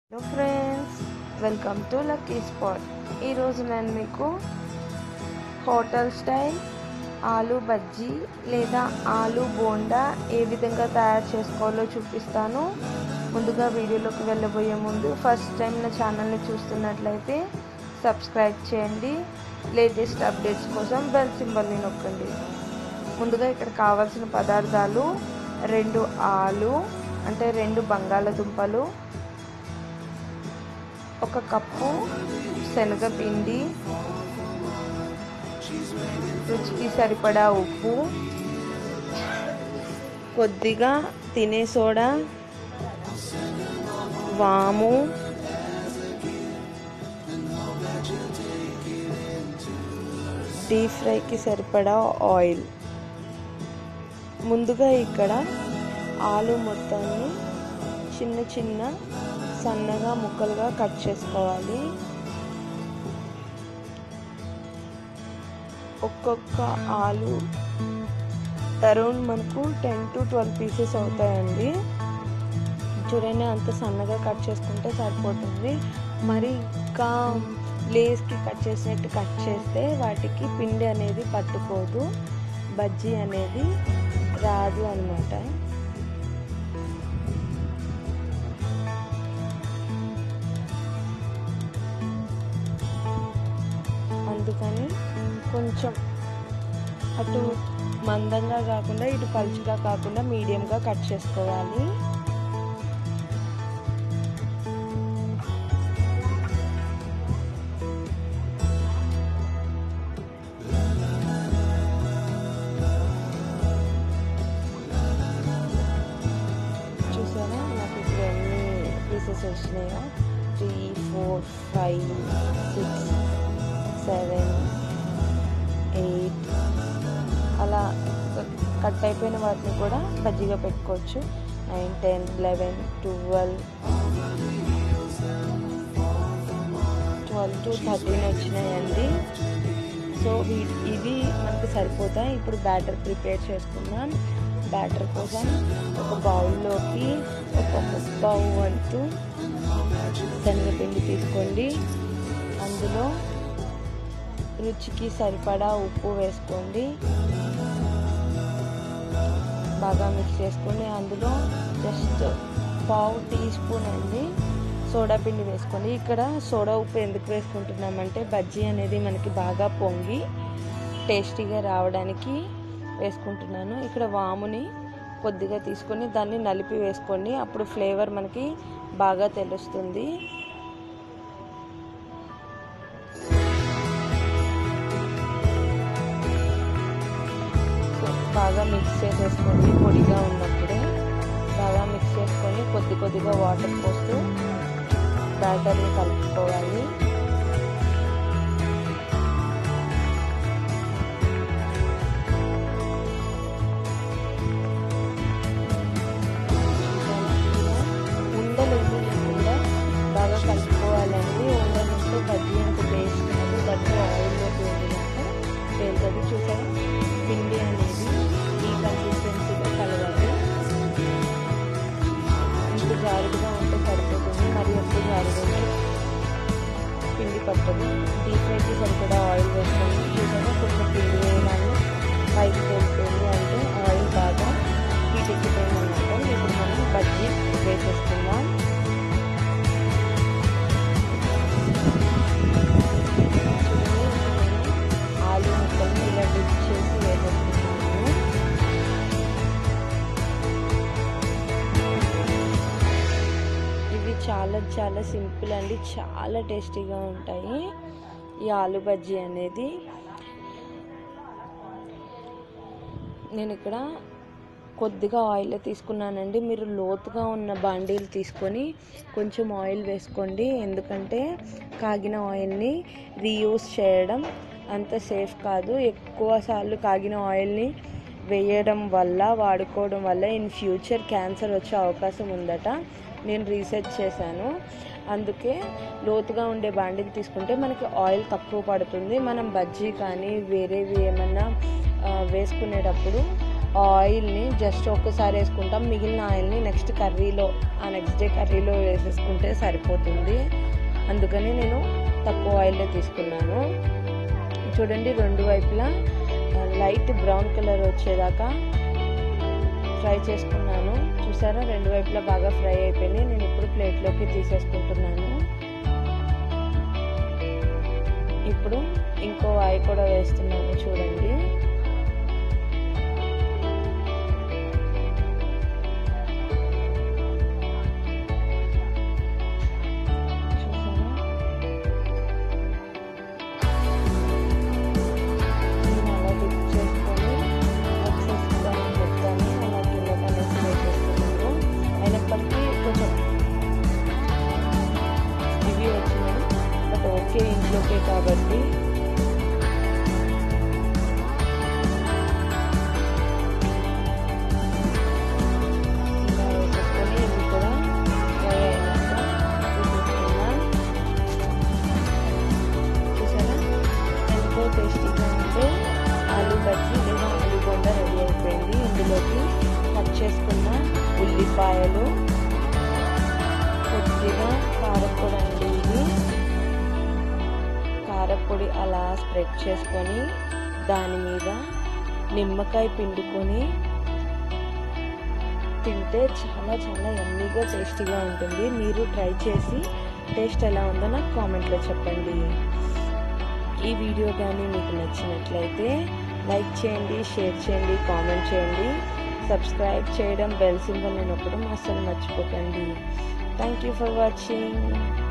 hello friends welcome to lucky spot ఈరోజు నేను మీకు హోటల్ స్టైల్ ఆలు బజ్జీ లేదా ఆలు బోండా ఏ విధంగా తయారు చేసుకోవాలో చూపిస్తాను ముందుగా వీడియోలోకి వెళ్ళబోయే ముందు ఫస్ట్ టైం నా ఛానల్ని చూస్తున్నట్లయితే సబ్స్క్రైబ్ చేయండి లేటెస్ట్ అప్డేట్స్ కోసం బెల్ సింబల్ని నొక్కండి ముందుగా ఇక్కడ కావాల్సిన పదార్థాలు రెండు ఆలు అంటే రెండు బంగాళదుంపలు ఒక కప్పు శనగపిండి రుచికి సరిపడా ఉప్పు కొద్దిగా తినే సోడా వాము డీప్ ఫ్రైకి సరిపడా ఆయిల్ ముందుగా ఇక్కడ ఆలు మొత్తాన్ని చిన్న చిన్న సన్నగా ముక్కలుగా కట్ చేసుకోవాలి ఒక్కొక్క ఆలు అరౌండ్ మనకు టెన్ టు ట్వెల్వ్ పీసెస్ అవుతాయండి చూడండి అంత సన్నగా కట్ చేసుకుంటే సరిపోతుంది మరి ఇంకా లేస్కి కట్ చేసినట్టు కట్ చేస్తే వాటికి పిండి అనేది పట్టుకోదు బజ్జీ అనేది రాదు అనమాట అందుకని కొంచెం అటు మందంగా కాకుండా ఇటు పలుచుగా కాకుండా మీడియంగా కట్ చేసుకోవాలి చూసారా నాకు ఇప్పుడు ఎన్ని పీసెస్ వచ్చినాయో three four five six seven eight అలా కట్ అయిపోయిన వాటిని కూడా బజ్జీగా పెట్టుకోవచ్చు nine ten eleven twelve twelve two thirteen వచ్చినాయండి సో ఇవి మనకు సరిపోతాయి ఇప్పుడు బ్యాటర్ ప్రిపేర్ చేసుకుందాం బ్యాటర్ కోసం ఒక బౌల్లోకి ఒక ముప్పావు వంతు శనగపిండి తీసుకోండి అందులో రుచికి సరిపడా ఉప్పు వేసుకోండి బాగా మిక్స్ చేసుకోండి అందులో జస్ట్ పావు టీ స్పూన్ అండి సోడా పిండి వేసుకోండి ఇక్కడ సోడా ఉప్పు ఎందుకు వేసుకుంటున్నామంటే బజ్జీ అనేది మనకి బాగా పొంగి టేస్టీగా రావడానికి వేసుకుంటున్నాను ఇక్కడ వాముని కొద్దిగా తీసుకొని దాన్ని నలిపి వేసుకోండి అప్పుడు ఫ్లేవర్ మనకి బాగా తెలుస్తుంది బాగా మిక్స్ చేసేసుకోండి పొడిగా ఉన్నప్పుడే బాగా మిక్స్ చేసుకొని కొద్ది కొద్దిగా వాటర్ పోస్తూ బ్యాటర్ని కలుపుకోవాలి ఉండలు లేకుండా బాగా కలుపుకోవాలండి ఉండలు ఉంటే బజ్జీ అంత టేస్ట్ కాదు బజ్జీ ఆయిల్లోకి వెళ్ళినాక తేలుతుంది చూసారా పిండి అనేది ఈ కన్సిస్టెన్సీలో కలవాలి ఇంత జారుడుగా ఉంటే సరిపోతుంది మరి ఎక్కువ జారుగా పిండి పట్టదు డీప్ ఫ్రైకి సరిపడా ఆయిల్ వేసుకోండి చూసారా కొంచెం పిండి వేయడాన్ని పైకి వేసుకోండి అంటే ఆయిల్ బాగా హీట్ ఎక్కిపోయింది అనమాట ఇప్పుడు మనం బజ్జీ వేసేసుకుందాం ఆలు ముక్కల్ని ఇలా డిప్ చేసి వేసేసుకుంటున్నాను ఇవి చాలా చాలా సింపుల్ అండి చాలా టేస్టీగా ఉంటాయి ఈ ఆలు బజ్జీ అనేది నేను ఇక్కడ కొద్దిగా ఆయిల్ తీసుకున్నానండి మీరు లోతుగా ఉన్న బాండీలు తీసుకొని కొంచెం ఆయిల్ వేసుకోండి ఎందుకంటే కాగిన ఆయిల్ని రీయూస్ చేయడం అంత సేఫ్ కాదు ఎక్కువ సార్లు కాగిన ఆయిల్ని వేయడం వల్ల వాడుకోవడం వల్ల ఇన్ ఫ్యూచర్ క్యాన్సర్ వచ్చే అవకాశం ఉందట నేను రీసెర్చ్ చేశాను అందుకే లోతుగా ఉండే బాండీలు తీసుకుంటే మనకి ఆయిల్ తక్కువ పడుతుంది మనం బజ్జీ కానీ వేరేవి ఏమన్నా వేసుకునేటప్పుడు ఆయిల్ని జస్ట్ ఒక్కసారి వేసుకుంటాం మిగిలిన ఆయిల్ని నెక్స్ట్ కర్రీలో ఆ నెక్స్ట్ డే కర్రీలో వేసేసుకుంటే సరిపోతుంది అందుకని నేను తక్కువ ఆయిలే తీసుకున్నాను చూడండి రెండు వైపులా లైట్ బ్రౌన్ కలర్ వచ్చేదాకా ఫ్రై చేసుకున్నాను చూసారా రెండు వైపులా బాగా ఫ్రై అయిపోయింది నేను ఇప్పుడు ప్లేట్లోకి తీసేసుకుంటున్నాను ఇప్పుడు ఇంకో వాయి కూడా వేస్తున్నాను చూడండి అయినప్పటికీ కొంచెం ఇవి వచ్చినాయి బట్ ఓకే ఇంట్లోకే కాబట్టి ఇలా వేసేసుకొని ఇవి కూడా ఫ్రై అయినాక తీసేసుకున్నాం చూసారా ఎంతో టేస్టీగా ఉంటే ఆలు బజ్జీ లేదా ఆలు బొండ రెడీ అయిపోయింది ఇందులోకి కట్ చేసుకున్న ఉల్లిపాయలు కొద్దిగా కారపొడి అండి ఇది కారపొడి అలా స్ప్రెడ్ చేసుకొని దాని మీద నిమ్మకాయ పిండుకొని తింటే చాలా చాలా ఎమ్మీగా టేస్టీగా ఉంటుంది మీరు ట్రై చేసి టేస్ట్ ఎలా ఉందో నాకు కామెంట్లో చెప్పండి ఈ వీడియో కానీ మీకు నచ్చినట్లయితే లైక్ చేయండి షేర్ చేయండి కామెంట్ చేయండి సబ్స్క్రైబ్ చేయడం బెల్ సింబల్ నొక్కడం అస్సలు మర్చిపోకండి థ్యాంక్ యూ ఫర్ వాచింగ్